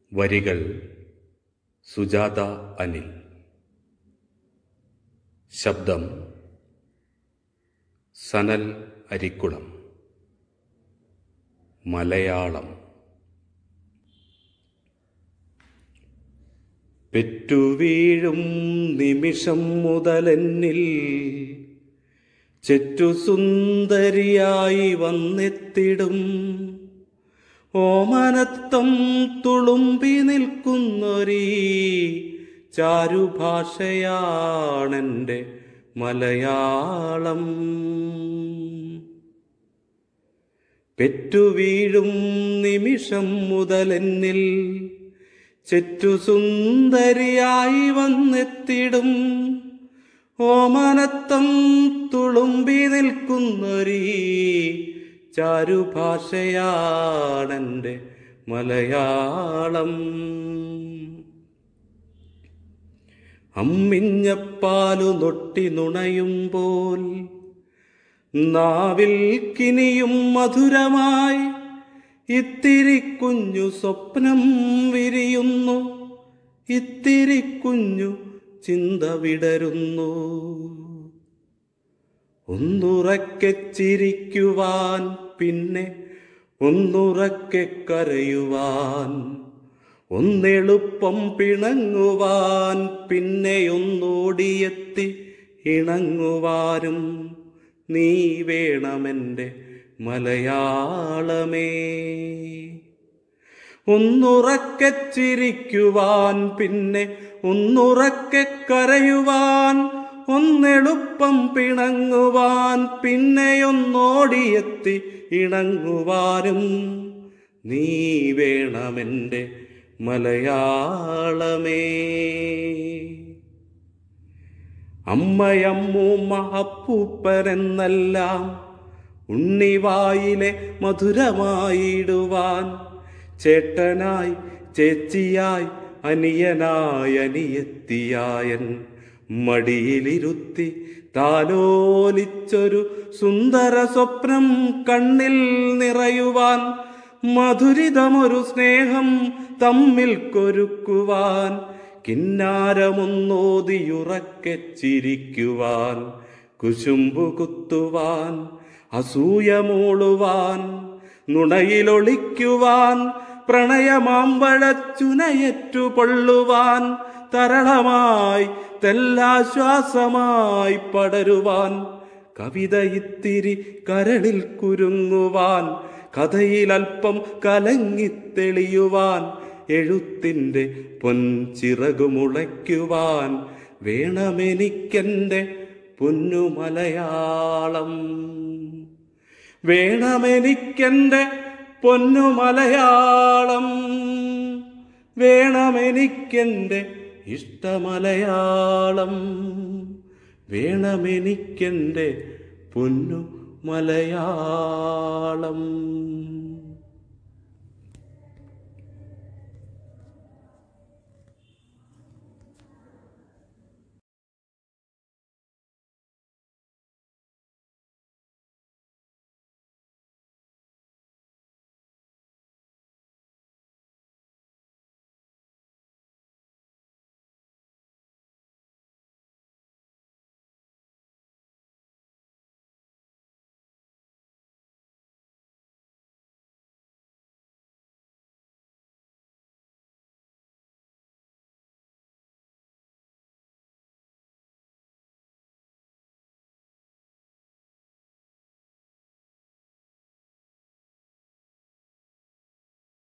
വരികൾ സുജാത അനിൽ ശബ്ദം സനൽ അരിക്കുളം മലയാളം പെറ്റുവീഴും നിമിഷം മുതലെന്നിൽ ചെറ്റുസുന്ദരിയായി വന്നെത്തിടും ഓമനത്തം തുളുമ്പി നിൽക്കുന്നൊരീ ചാരുഭാഷയാണെൻ്റെ മലയാളം പെറ്റുവീഴും നിമിഷം മുതലെന്നിൽ ചെറ്റുസുന്ദരിയായി വന്നെത്തിടും ഓമനത്തം തുളുമ്പി നിൽക്കുന്നൊരീ ചാരുഭാഷയാണെൻ്റെ മലയാളം അമ്മിഞ്ഞപ്പാലു നൊട്ടി നുണയുമ്പോൾ നാവിൽ കിനിയും മധുരമായി ഇത്തിരി കുഞ്ഞു സ്വപ്നം വിരിയുന്നു ഇത്തിരി കുഞ്ഞു ചിന്ത വിടരുന്നു ഒന്നുറക്കെ ചിരിക്കുവാൻ പിന്നെ ഒന്നുറക്കെ കരയുവാൻ ഒന്നെളുപ്പം പിണങ്ങുവാൻ പിന്നെ ഒന്നോടിയെത്തി ഇണങ്ങുവാനും നീ വേണമെൻ്റെ മലയാളമേ ഒന്നുറക്കെ ചിരിക്കുവാൻ പിന്നെ ഒന്നുറക്കെ കരയുവാൻ ഒന്നെളുപ്പം പിണങ്ങുവാൻ പിന്നെയൊന്നോടിയെത്തി ഇണങ്ങുവാനും നീ വേണമെൻ്റെ മലയാളമേ അമ്മയമ്മൂമ്മ അപ്പൂപ്പരെന്നെല്ലാം ഉണ്ണിവായിലെ മധുരമായിടുവാൻ ചേട്ടനായി ചേച്ചിയായി അനിയനായി അനിയത്തിയായൻ മടിയിലിരുത്തി താലോലിച്ചൊരു സുന്ദര സ്വപ്നം കണ്ണിൽ നിറയുവാൻ മധുരിതമൊരു സ്നേഹം തമ്മിൽ കൊരുക്കുവാൻ കിന്നാരമൊന്നോതിയുറക്കെ ചിരിക്കുവാൻ കുശുമ്പു കുത്തുവാൻ അസൂയമൂളുവാൻ നുണയിലൊളിക്കുവാൻ പ്രണയമാമ്പഴച്ചുനയറ്റു പൊള്ളുവാൻ തരളമായി തെല്ലാശ്വാസമായി പടരുവാൻ കവിത ഇത്തിരി കരളിൽ കുരുങ്ങുവാൻ കഥയിലൽപ്പം കലങ്ങിത്തെളിയുവാൻ എഴുത്തിൻ്റെ പൊൻചിറകുമുളയ്ക്കുവാൻ വേണമെനിക്കെൻ്റെ പൊന്നു മലയാളം വേണമെനിക്കെൻ്റെ പൊന്നു മലയാളം വേണമെനിക്കെൻ്റെ ഇഷ്ടമലയാളം വേണമെനിക്കെൻ്റെ പൊന്നു മലയാളം